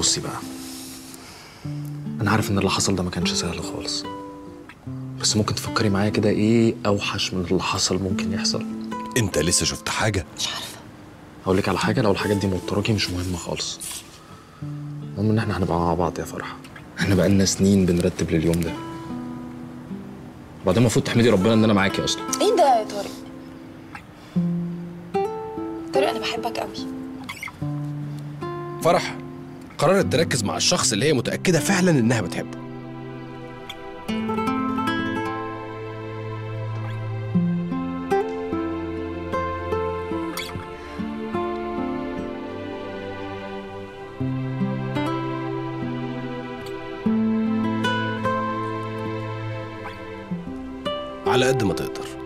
بصي بقى انا عارف ان اللي حصل ده ما كانش سهل خالص بس ممكن تفكري معايا كده ايه اوحش من اللي حصل ممكن يحصل انت لسه شفت حاجه مش عارفه هقول لك على حاجه لو الحاجات دي موتراكي مش مهمه خالص المهم ان احنا هنبقى مع بعض يا فرح احنا بقالنا سنين بنرتب لليوم ده وبعدين المفروض تحمدي ربنا ان انا معاكي اصلا ايه ده يا طارق طارق انا بحبك قوي فرح قررت تركز مع الشخص اللي هي متاكده فعلا انها بتحبه على قد ما تقدر